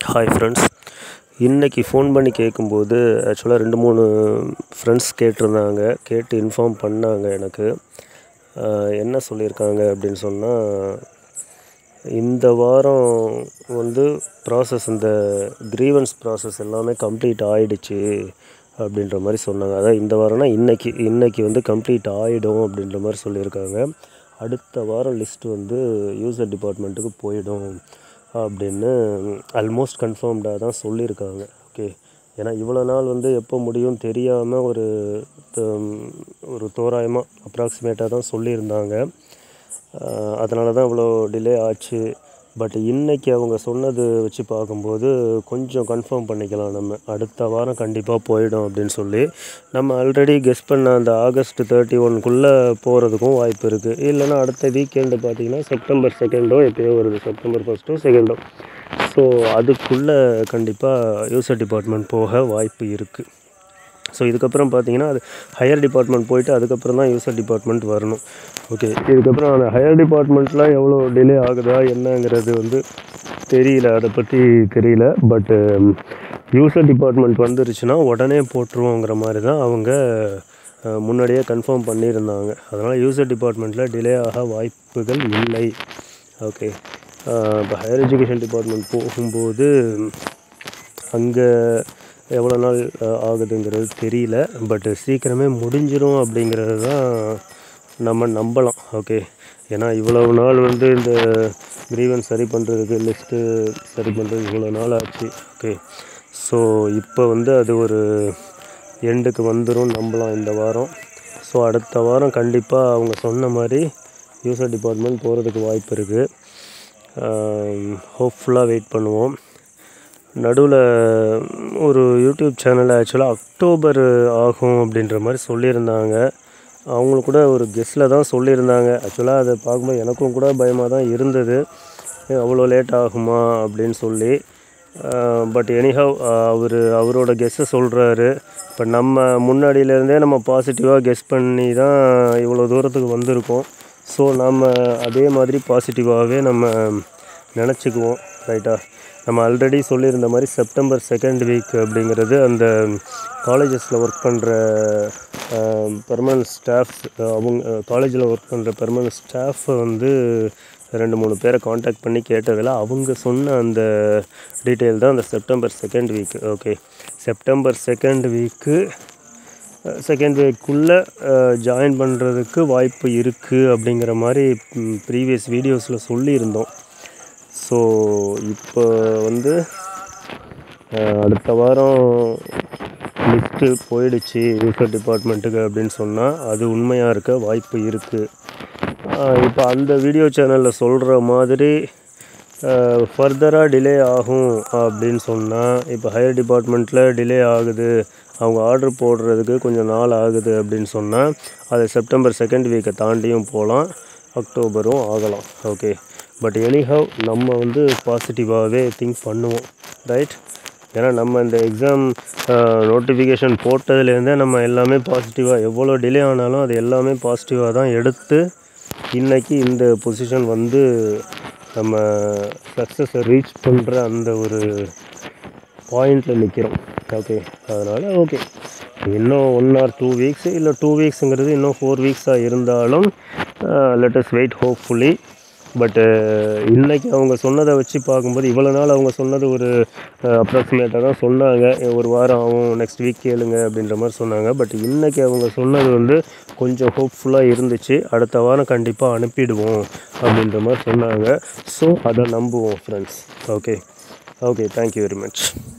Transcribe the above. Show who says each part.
Speaker 1: hi friends இன்றைக்கி phone பண்ணி கேட்கும்போது ஆக்சுவலாக ரெண்டு மூணு ஃப்ரெண்ட்ஸ் கேட்டிருந்தாங்க கேட்டு இன்ஃபார்ம் பண்ணாங்க எனக்கு ஆஹ் என்ன சொல்லியிருக்காங்க அப்படின்னு சொன்னால் இந்த வாரம் வந்து ப்ராசஸ் இந்த க்ரீவன்ஸ் ப்ராசஸ் எல்லாமே கம்ப்ளீட் ஆயிடுச்சு அப்படின்ற மாதிரி சொன்னாங்க அதான் இந்த வாரம்னா இன்னைக்கு இன்னைக்கு வந்து கம்ப்ளீட் ஆகிடும் அப்படின்ற மாதிரி சொல்லியிருக்காங்க அடுத்த வாரம் லிஸ்ட் வந்து யூசர் டிபார்ட்மெண்ட்டுக்கு போயிடும் அப்படின்னு ஆல்மோஸ்ட் கன்ஃபார்ம்டாக தான் சொல்லியிருக்காங்க ஓகே ஏன்னா இவ்வளோ நாள் வந்து எப்போ முடியும் தெரியாமல் ஒரு ஹம், ஒரு தோராயமாக அப்ராக்சிமேட்டாக தான் சொல்லியிருந்தாங்க அதனால தான் இவ்வளோ டிலே ஆச்சு பட் இன்னைக்கு அவங்க சொன்னது வச்சு பார்க்கும்போது கொஞ்சம் கன்ஃபார்ம் பண்ணிக்கலாம் நம்ம அடுத்த வாரம் கண்டிப்பாக போயிடும் அப்படின்னு சொல்லி நம்ம ஆல்ரெடி கெஸ் பண்ண அந்த ஆகஸ்ட் தேர்ட்டி ஒன்குள்ளே போகிறதுக்கும் வாய்ப்பு இருக்குது இல்லைன்னா அடுத்த வீக்கெண்டு பார்த்தீங்கன்னா செப்டம்பர் செகண்டோ எப்பயோ வருது செப்டம்பர் ஃபஸ்ட்டோ செகண்டோ ஸோ அதுக்குள்ளே கண்டிப்பாக யூசர் டிபார்ட்மெண்ட் போக வாய்ப்பு இருக்குது ஸோ இதுக்கப்புறம் பார்த்தீங்கன்னா அது ஹையர் டிபார்ட்மெண்ட் போயிட்டு அதுக்கப்புறம் தான் யூசர் டிபார்ட்மெண்ட் வரணும் ஓகே இதுக்கப்புறம் அந்த ஹையர் டிபார்ட்மெண்ட்லாம் எவ்வளோ டிலே ஆகுதா என்னங்கிறது வந்து தெரியல அதை பற்றி தெரியல பட்டு யூசர் டிபார்ட்மெண்ட் வந்துருச்சுன்னா உடனே போட்டுருவோங்கிற மாதிரி தான் அவங்க அஹ், முன்னாடியே கன்ஃபார்ம் பண்ணியிருந்தாங்க அதனால் யூசர் டிபார்ட்மெண்ட்டில் டிலே ஆக வாய்ப்புகள் இல்லை ஓகே இப்போ ஹையர் எஜுகேஷன் டிபார்ட்மெண்ட் போகும்போது அங்கே எவ்வளோ நாள் அஹ், ஆகுதுங்கிறது தெரியல பட் சீக்கிரமே முடிஞ்சிரும் அப்படிங்கிறது தான் நம்ம நம்பலாம் ஓகே ஏன்னா இவ்வளவு நாள் வந்து இந்த கிரீவன் சரி பண்ணுறதுக்கு லிஸ்ட்டு சரி பண்ணுறதுக்கு இவ்வளோ நாள் ஆச்சு ஓகே ஸோ இப்போ வந்து அது ஒரு எண்டுக்கு வந்துடும் நம்பலாம் இந்த வாரம் ஸோ அடுத்த வாரம் கண்டிப்பாக அவங்க சொன்ன மாதிரி யூசர் டிபார்ட்மெண்ட் போகிறதுக்கு வாய்ப்பு இருக்குது ஹோப்ஃபுல்லாக வெயிட் பண்ணுவோம் நடுவில் ஒரு யூடியூப் சேனல் ஆக்சுவலாக அக்டோபர் ஆகும் அப்படின்ற மாதிரி சொல்லியிருந்தாங்க அவங்களுக்கு கூட ஒரு கெஸ்ட்டில் தான் சொல்லியிருந்தாங்க ஆக்சுவலாக அதை பார்க்கும்போது எனக்கும் கூட பயமாக தான் இருந்தது ஏ, அவ்வளோ லேட் ஆகுமா அப்படின்னு சொல்லி பட் எனிஹவ் அவர் அவரோட கெஸ்ஸை சொல்கிறாரு இப்போ நம்ம முன்னாடியிலேருந்தே நம்ம பாசிட்டிவாக கெஸ் பண்ணி தான் இவ்வளோ தூரத்துக்கு வந்திருக்கோம் ஸோ நம்ம அதே மாதிரி பாசிட்டிவாகவே நம்ம நினச்சிக்குவோம் ரைட்டா நம்ம ஆல்ரெடி சொல்லியிருந்த மாதிரி செப்டம்பர் செகண்ட் வீக் அப்படிங்கிறது அந்த காலேஜஸில் ஒர்க் பண்ணுற பெர்மனன்ட் ஸ்டாஃப் அவங்க காலேஜில் ஒர்க் பண்ணுற பெர்மனன்ட் ஸ்டாஃபை வந்து ரெண்டு மூணு பேரை காண்டாக்ட் பண்ணி கேட்டதில் அவங்க சொன்ன அந்த டீட்டெயில் தான் அந்த September second week okay September second வீக்கு செகண்ட் வீக்குள்ளே ஜாயின் பண்ணுறதுக்கு வாய்ப்பு இருக்குது அப்படிங்கிற மாதிரி ப்ரீவியஸ் வீடியோஸில் சொல்லியிருந்தோம் ஸோ இப்போ வந்து அஹ், அடுத்த வாரம் லிஸ்ட்டு போயிடுச்சு யூசர் டிபார்ட்மெண்ட்டுக்கு அப்படின்னு சொன்னால் அது உண்மையாக இருக்க வாய்ப்பு இருக்குது இப்போ அந்த வீடியோ சேனலில் சொல்கிற மாதிரி ஃபர்தராக டிலே ஆகும் அப்படின்னு சொன்னால் இப்போ ஹையர் டிபார்ட்மெண்ட்டில் டிலே ஆகுது அவங்க ஆர்டர் போடுறதுக்கு கொஞ்சம் நாள் ஆகுது அப்படின்னு சொன்னால் அது செப்டம்பர் செகண்ட் வீக்கை தாண்டியும் போகலாம் அக்டோபரும் ஆகலாம் ஓகே பட் எனிஹவ் நம்ம வந்து பாசிட்டிவாகவே திங்க் பண்ணுவோம் ரைட் ஏன்னா நம்ம இந்த எக்ஸாம் நோட்டிஃபிகேஷன் போட்டதுலேருந்தே நம்ம எல்லாமே பாசிட்டிவாக எவ்வளோ டிலே ஆனாலும் அது எல்லாமே பாசிட்டிவாக தான் எடுத்து இன்னைக்கு இந்த பொசிஷன் வந்து நம்ம சக்ஸஸை ரீச் பண்ணுற அந்த ஒரு பாயிண்டில் நிற்கிறோம் ஓகே அதனால் ஓகே இன்னும் ஒன் ஆர் டூ வீக்ஸ் இல்லை டூ வீக்ஸுங்கிறது இன்னும் ஃபோர் வீக்ஸாக இருந்தாலும் லெட்டஸ் வெயிட் ஹோப்ஃபுல்லி பட்டு இன்னைக்கு அவங்க சொன்னதை வச்சு பார்க்கும்போது இவ்வளோ நாள் அவங்க சொன்னது ஒரு அப்ராக்சிமேட்டாக தான் சொன்னாங்க ஒரு வாரம் ஆகும் நெக்ஸ்ட் வீக் கேளுங்க அப்படின்ற மாதிரி சொன்னாங்க பட் இன்னைக்கு அவங்க சொன்னது வந்து கொஞ்சம் ஹோப்ஃபுல்லாக இருந்துச்சு அடுத்த வாரம் கண்டிப்பாக அனுப்பிடுவோம் அப்படின்ற மாதிரி சொன்னாங்க ஸோ அதை நம்புவோம் friends okay okay thank you very much